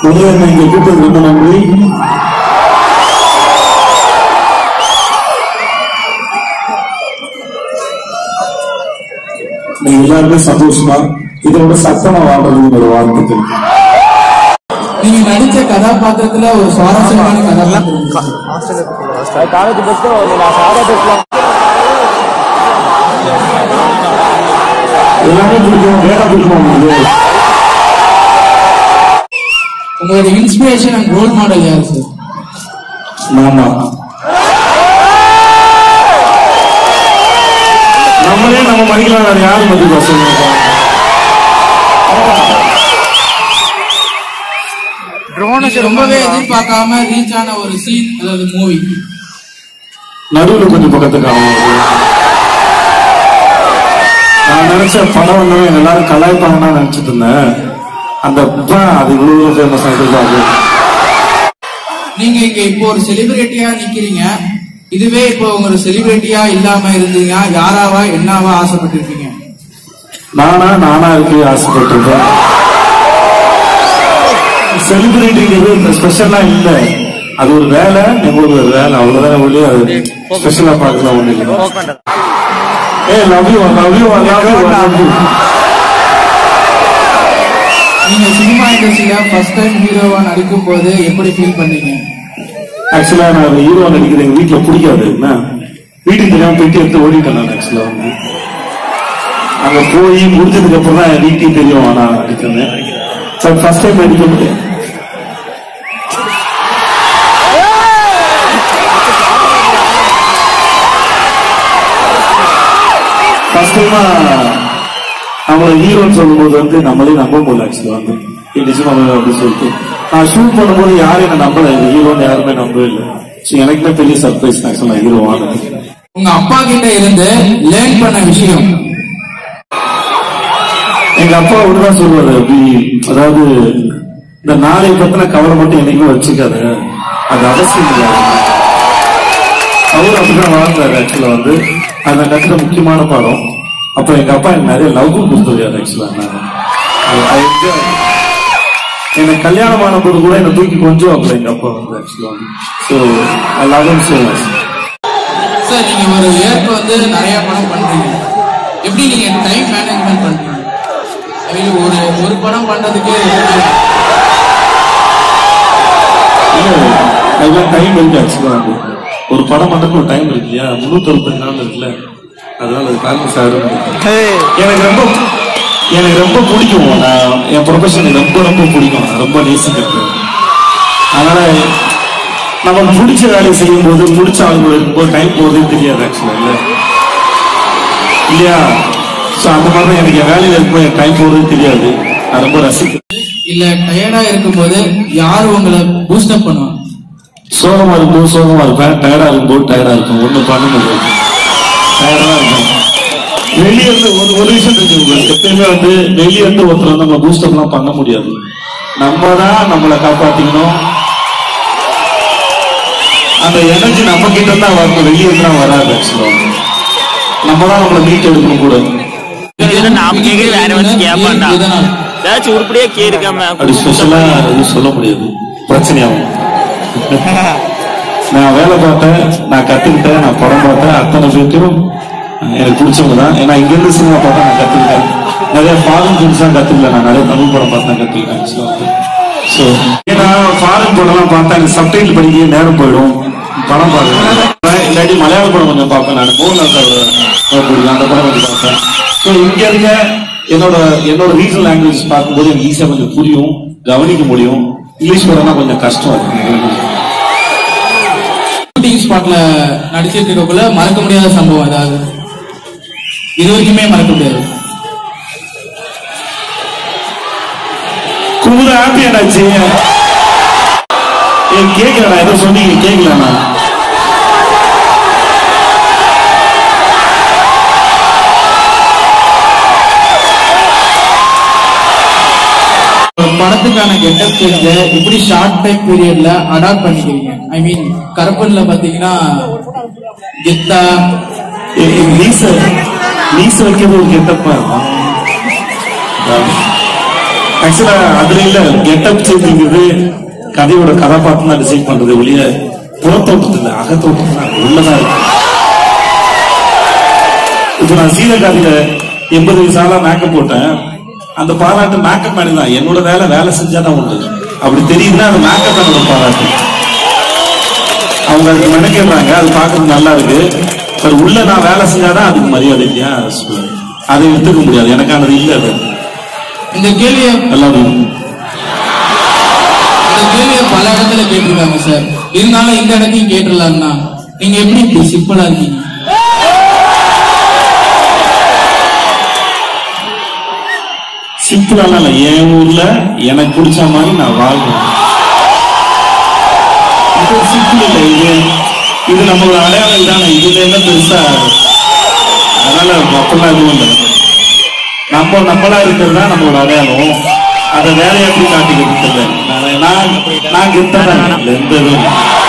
முதல்ல என்ன இங்க கூப்பிட்டது ரொம்ப நன்றி நீங்க எல்லாருமே சந்தோஷமா இதோட சத்தமா வாழ்றதுக்கு ஒரு வாழ்த்துக்கள் நீங்க நடிச்ச கதாபாத்திரத்துல ஒரு சுவாரஸ்யமான கதாபாத்திரம் காலேஜ் பஸ் நான் சாதா பஸ்ல எல்லாமே பிடிக்கும் வேலை பிடிக்கும் உங்களுக்கு உங்களோட இன்ஸ்பிரேஷன் அண்ட் ரோல் மாடல் யார் சார் ஆமா நம்மளே நம்ம மதிக்கலாம் வேற யாரு மதிப்பா சொல்லுங்க நீங்க ரொம்பவே எதிர்பார்க்காம ரீச் ஆன ஒரு சீன் அதாவது மூவி நடுவுல கொஞ்சம் பக்கத்துக்கு ஆகும் நான் நினைச்ச படம் வந்து எல்லாரும் கலாய்ப்பாங்கன்னு நினைச்சிட்டு இருந்தேன் அந்த ப அது இவ்வளவு ஃபேமஸ் ஆகிட்டு நீங்க இங்க இப்போ ஒரு செலிபிரிட்டியா நிக்கிறீங்க இதுவே இப்போ உங்க செலிபிரிட்டியா இல்லாம இருந்தீங்க யாராவா என்னவா ஆசைப்பட்டிருப்பீங்க நானா நானா இருக்கு ஆசைப்பட்டிருக்கேன் செலிபிரிட்டிங்கிறது ஸ்பெஷலா இல்ல அது ஒரு வேலை எங்களுக்கு ஒரு வேலை அவ்வளவுதான் ஒழிய அது ஸ்பெஷலா பார்க்கலாம் ஒண்ணு இல்லை ஏ love you love you love you love you நீங்க சினிமா இண்டஸ்ட்ரியில ஃபர்ஸ்ட் டைம் ஹீரோவா நடிக்கும் போது எப்படி ஃபீல் பண்ணீங்க ஆக்சுவலா நான் ஒரு ஹீரோ நடிக்கிறது எங்க வீட்டுல பிடிக்காது என்ன வீட்டுக்கு தெரியாம போயிட்டு எடுத்து ஓடிட்டேன் நான் ஆக்சுவலா வந்து அங்க போய் முடிஞ்சதுக்கு அப்புறம் தான் என் வீட்டுக்கு தெரியும் நான் நடிக்கிறேன் சார் ஃபர்ஸ்ட் டைம் நடிக்க முடியும் ஃபர்ஸ்ட் டைமா நம்மள ஹீரோன்னு சொல்லும்போது வந்து நம்மளே நம்ப முடியல ஆக்சுவலா வந்து இது நிஜமா அப்படின்னு சொல்லிட்டு நான் ஷூட் பண்ணும்போது யாரும் என்ன நம்பல இது ஹீரோன்னு யாருமே நம்பவே இல்லை ஸோ எனக்குமே பெரிய சர்ப்ரைஸ் ஆக்சுவலா ஹீரோ ஆனது உங்க அப்பா கிட்ட இருந்து லேர்ன் பண்ண விஷயம் எங்க அப்பா ஒண்ணுதான் சொல்லுவாரு அப்படி அதாவது இந்த நாளை பத்தின கவலை மட்டும் என்னைக்குமே வச்சுக்காத அது அவசியம் இல்லை அவரு அப்படிதான் வாழ்ந்தாரு ஆக்சுவலா வந்து அந்த கட்டுற முக்கியமான பாடம் அப்ப எங்க அப்பா எனக்கு நிறைய லவ் கொடுத்துருக்காரு ஆக்சுவலா எனக்கு கல்யாணம் ஆன போது கூட என்ன தூக்கி கொஞ்சம் அப்ப எங்க அப்பா வந்து ஆக்சுவலா so I love him so much sir நீங்க ஒரு இயருக்கு வந்து நிறைய படம் பண்றீங்க எப்படி நீங்க டைம் மேனேஜ்மெண்ட் பண்றீங்க I mean, ஒரு ஒரு படம் பண்றதுக்கு இல்ல டைம் இருக்கு ஆக்சுவலா வந்து ஒரு படம் மட்டும் ஒரு டைம் இருக்கு இல்லையா முன்னூத்தி அறுபத்தஞ்சு நாள் இருக்குல்ல அதனால அது காரணம் சார் எனக்கு ரொம்ப எனக்கு ரொம்ப பிடிக்கும் நான் என் ப்ரொஃபஷன் எனக்கு ரொம்ப ரொம்ப பிடிக்கும் நான் ரொம்ப நேசிக்கிறது அதனால நமக்கு பிடிச்ச வேலையை செய்யும் போது பிடிச்ச ஆளுங்க இருக்கும்போது டைம் போகிறதே தெரியாது ஆக்சுவலா இல்ல இல்லையா ஸோ அந்த மாதிரி தான் எனக்கு என் வேலையில இருக்கும்போது எனக்கு டைம் போகிறதே தெரியாது நான் ரொம்ப ரசிக்கிறேன் இல்ல டயர்டா இருக்கும்போது யார் உங்களை பூஸ்டப் பண்ணுவாங்க சோகமா இருக்கும்போது சோகமா இருப்பேன் டயர்டா இருக்கும்போது டயர்டா இருக்கும் ஒண்ணு பண்ண முடியாது டயர்டா இருக்கும் வெளியே இருந்து ஒரு ஒரு விஷயம் இருக்கு உங்களுக்கு எப்பயுமே வந்து வெளியே இருந்து ஒருத்தர் வந்து நம்ம பூஸ்டப் எல்லாம் பண்ண முடியாது நம்ம தான் நம்மளை காப்பாத்திக்கணும் அந்த எனர்ஜி நம்ம கிட்ட தான் வரணும் வெளியே இருந்தா வராது ஆக்சுவலா நம்ம தான் நம்மளை மீட் எடுக்கணும் கூட இதுல நாம கேக்குறது வேற வந்து கேட்பான்டா எதனால்? ஏதாச்சும் உருப்படியா கேருக்காம அப்படி ஸ்பெஷலா எதுவும் சொல்ல முடியாது பிரச்சனையாகும் நான் வேலை பார்த்தேன் நான் கத்துக்கிட்டேன் நான் படம் பார்த்தேன் அத்தனை பேர்த்தையும் எனக்கு பிடிச்சவங்க தான் ஏன்னா இங்க இருந்து சினிமா பார்த்தா நான் கத்துக்கிட்டேன் நிறைய ஃபாரின் ஃபிலிம்ஸ் தான் கத்துக்கல நான் நிறைய தமிழ் படம் பார்த்தா கத்துக்கிட்டேன் ஸோ ஏன்னா ஃபாரின் படம்லாம் பார்த்தா எனக்கு சப்டைட்டில் படிக்க நேரம் போயிடும் படம் பார்க்குறேன் இல்லாட்டி மலையாள படம் கொஞ்சம் பார்ப்பேன் நான் மோகன்லால் சார் பிடிக்கும் அந்த படம் கொஞ்சம் பார்ப்பேன் ஸோ இங்க இருக்க என்னோட என்னோட ரீஜனல் லாங்குவேஜ் பார்க்கும்போது எனக்கு ஈஸியாக கொஞ்சம் புரியும் கவனிக்க முடியும் இங்கிலீஷ் படம்னா கொஞ்சம் கஷ்டம் இருக்கு ஷூட்டிங் ஸ்பாட்ல நடிச்சிட்டு இருக்கக்குள்ள மறக்க முடியாத சம்பவம் ஏதாவது இது வரைக்குமே மறக்க முடியாது குமுத ஹாப்பி ஆனாச்சு ஏன் கேட்கல நான் ஏதோ சொன்னீங்க கேட்கல நான் ஒரு படத்துக்கான கெட்டப் சேஞ்ச இப்படி ஷார்ட் டைம் பீரியட்ல அடாப்ட் பண்ணிக்கிறீங்க ஐ மீன் கருப்பன்ல பாத்தீங்கன்னா கெத்தா நீச நீச வைக்கிறது ஒரு கெட்டப்பா இருக்கும் ஆக்சுவலா அதுல இல்ல கெட்டப் சேஞ்சுங்கிறது கதையோட கதாபாத்திரம் தான் டிசைட் பண்றது ஒழிய புறத்தோட்டத்துல அகத்தோட்டத்துல அது உள்ளதா இருக்கு இப்ப நான் சீதகாதியில எண்பது வயசால மேக்கப் போட்டேன் அந்த பாராட்டு மேக்கப் மேன் தான் என்னோட வேலை வேலை செஞ்சாதான் உண்டு அப்படி தெரியுதுன்னா அது மேக்கப் மேனோட பாராட்டு அவங்க அதுக்கு மெனக்கிடுறாங்க அது பார்க்கறது நல்லா இருக்கு பட் உள்ள நான் வேலை செஞ்சாதான் அதுக்கு மரியாதை இல்லையா சொல்லுவேன். அதை எடுத்துக்க முடியாது எனக்கானது இல்ல அது இந்த கேள்வியை எல்லாரும் இந்த கேள்வியை பல இடத்துல கேட்டிருக்காங்க சார் இருந்தாலும் இந்த இடத்தையும் கேட்டுடலாம்னா நீங்க எப்படி இப்படி சிம்பிளா இருக்கீங்க சிம்பிளாலாம் இல்ல என் ஊர்ல எனக்கு பிடிச்ச மாதிரி நான் வாழ்றேன் இது சிம்பிள் இல்லை இது இது நம்மளோட அடையாளம் தானே இதுல என்ன பெருசா அதனால அப்படிலாம் எதுவும் இல்லை நம்ம நம்மளா இருக்கிறது தான் நம்மளோட அடையாளம் அதை வேலையை எப்படி காட்டிக்கிறது தெரியல நான் நான் நான் கெத்தா தான் எந்த இதுவும் இல்லை.